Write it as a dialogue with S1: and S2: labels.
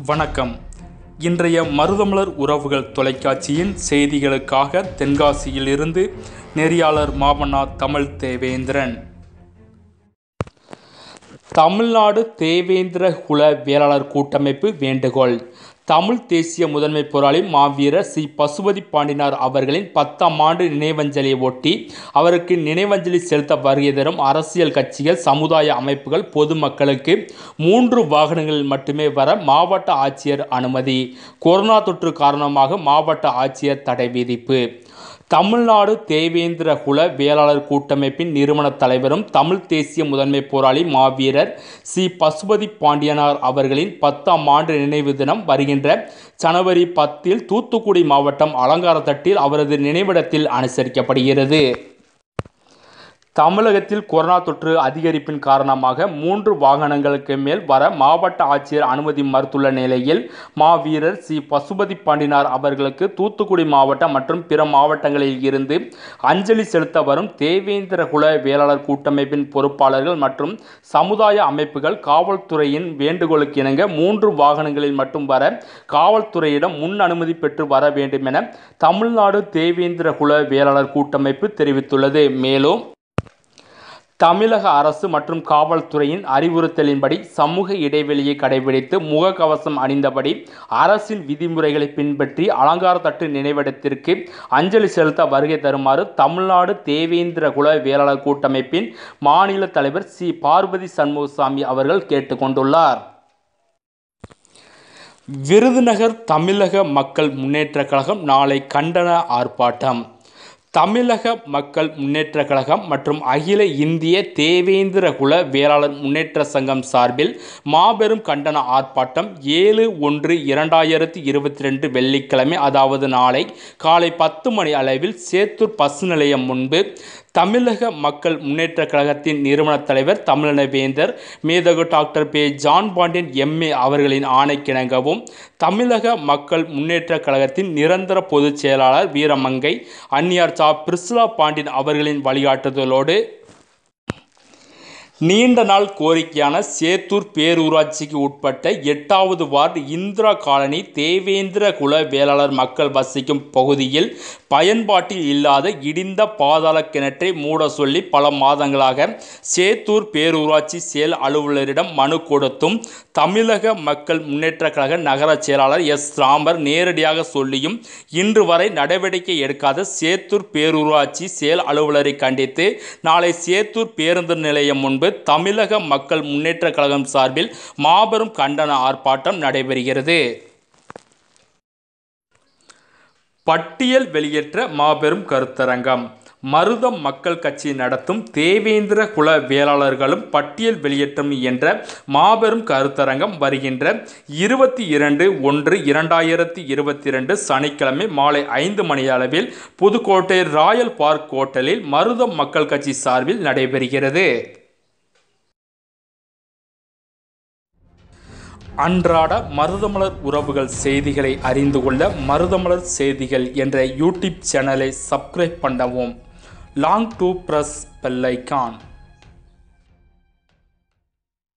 S1: வணக்கம் இன்றைய மருதமலர் உறவுகள் தொலைக்காட்சியின் செய்திகளுக்காக தென்காசியிலிருந்து நெறியாளர் மாமன்னா தமிழ் தேவேந்திரன் தமிழ்நாடு தேவேந்திர குல வேளாளர் கூட்டமைப்பு வேண்டுகோள் தமிழ் தேசிய முதன்மை போராளி மாவீரர் சி பசுபதி பாண்டினார் அவர்களின் பத்தாம் ஆண்டு நினைவஞ்சலியை ஒட்டி அவருக்கு நினைவஞ்சலி செலுத்த வருகை தரும் அரசியல் கட்சிகள் சமுதாய அமைப்புகள் பொதுமக்களுக்கு மூன்று வாகனங்களில் மட்டுமே வர மாவட்ட ஆட்சியர் அனுமதி கொரோனா தொற்று காரணமாக மாவட்ட ஆட்சியர் தடை விதிப்பு தமிழ்நாடு தேவேந்திர குல வேளாளர் கூட்டமைப்பின் நிறுவன தலைவரும் தமிழ் தேசிய முதன்மை போராளி மாவீரர் சி பசுபதி பாண்டியனார் அவர்களின் பத்தாம் ஆண்டு நினைவு தினம் வருகின்ற ஜனவரி பத்தில் தூத்துக்குடி மாவட்டம் அலங்காரத்தட்டில் அவரது நினைவிடத்தில் அனுசரிக்கப்படுகிறது தமிழகத்தில் கொரோனா தொற்று அதிகரிப்பின் காரணமாக மூன்று வாகனங்களுக்கு மேல் வர மாவட்ட ஆட்சியர் அனுமதி மறுத்துள்ள நிலையில் மாவீரர் சி பசுபதி பாண்டினார் அவர்களுக்கு தூத்துக்குடி மாவட்டம் மற்றும் பிற மாவட்டங்களில் இருந்து அஞ்சலி செலுத்த வரும் தேவேந்திர குல வேளாளர் கூட்டமைப்பின் பொறுப்பாளர்கள் மற்றும் சமுதாய அமைப்புகள் காவல்துறையின் வேண்டுகோளுக்கு இணங்க மூன்று வாகனங்களில் மட்டும் வர காவல்துறையிடம் முன் அனுமதி பெற்று வர வேண்டும் என தமிழ்நாடு தேவேந்திர குல வேளாளர் கூட்டமைப்பு தெரிவித்துள்ளது மேலும் தமிழக அரசு மற்றும் காவல்துறையின் அறிவுறுத்தலின்படி சமூக இடைவெளியை கடைபிடித்து முகக்கவசம் அணிந்தபடி அரசின் விதிமுறைகளை பின்பற்றி அலங்காரத்தட்டு நினைவிடத்திற்கு அஞ்சலி செலுத்த வருகை தருமாறு தமிழ்நாடு தேவேந்திர குல வேளாளர் கூட்டமைப்பின் மாநில தலைவர் சி பார்வதி சண்முகசாமி அவர்கள் கேட்டுக்கொண்டுள்ளார் விருதுநகர் தமிழக மக்கள் முன்னேற்றக் கழகம் நாளை கண்டன ஆர்ப்பாட்டம் தமிழக மக்கள் முன்னேற்ற கழகம் மற்றும் அகில இந்திய தேவேந்திர குல வேளாளர் முன்னேற்ற சங்கம் சார்பில் மாபெரும் கண்டன ஆர்ப்பாட்டம் ஏழு ஒன்று இரண்டாயிரத்தி இருபத்தி ரெண்டு வெள்ளிக்கிழமை அதாவது நாளை காலை பத்து மணி அளவில் சேத்தூர் பசு நிலையம் முன்பு தமிழக மக்கள் முன்னேற்ற கழகத்தின் நிறுவன தலைவர் தமிழனவேந்தர் மேதகு டாக்டர் பே ஜான் பாண்டியன் எம்ஏ அவர்களின் ஆணைக்கிணங்கவும் தமிழக மக்கள் முன்னேற்ற கழகத்தின் நிரந்தர பொதுச் செயலாளர் வீரமங்கை அந்நியார் சா பிரிஸ்லா பாண்டியன் அவர்களின் வழிகாட்டுதலோடு நீண்ட நாள் கோரிக்கையான சேத்தூர் பேரூராட்சிக்கு உட்பட்ட எட்டாவது வார்டு இந்திரா காலனி தேவேந்திர குல வேளாளர் மக்கள் வசிக்கும் பகுதியில் பயன்பாட்டில் இல்லாத இடிந்த பாதாள கிணற்றை மூட சொல்லி பல மாதங்களாக சேத்தூர் பேரூராட்சி செயல் அலுவலரிடம் மனு கொடுத்தும் தமிழக மக்கள் முன்னேற்ற கழக நகர செயலாளர் எஸ் ராமர் நேரடியாக சொல்லியும் இன்று வரை நடவடிக்கை எடுக்காத சேத்தூர் பேரூராட்சி செயல் அலுவலரை கண்டித்து நாளை சேத்தூர் பேருந்து நிலையம் முன்பு தமிழக மக்கள் முன்னேற்ற கழகம் சார்பில் மாபெரும் கண்டன ஆர்ப்பாட்டம் நடைபெறுகிறது பட்டியல் வெளியேற்ற மாபெரும் கருத்தரங்கம் மருதம் மக்கள் கட்சி நடத்தும் தேவேந்திர குல வேளாளர்களும் பட்டியல் வெளியேற்றம் என்ற மாபெரும் கருத்தரங்கம் வருகின்ற இருபத்தி இரண்டு ஒன்று இரண்டாயிரத்தி இருபத்தி ரெண்டு சனிக்கிழமை மாலை ஐந்து மணி அளவில் புதுக்கோட்டை ராயல் பார்க் ஹோட்டலில் மருதம் மக்கள் கட்சி சார்பில் நடைபெறுகிறது அன்றாட மருதமலர் உறவுகள் செய்திகளை அறிந்து கொள்ள மருதமலர் செய்திகள் என்ற யூடியூப் சேனலை சப்ஸ்கிரைப் பண்ணவும் லாங் டு ப்ரெஸ் பெல்லைக்கான்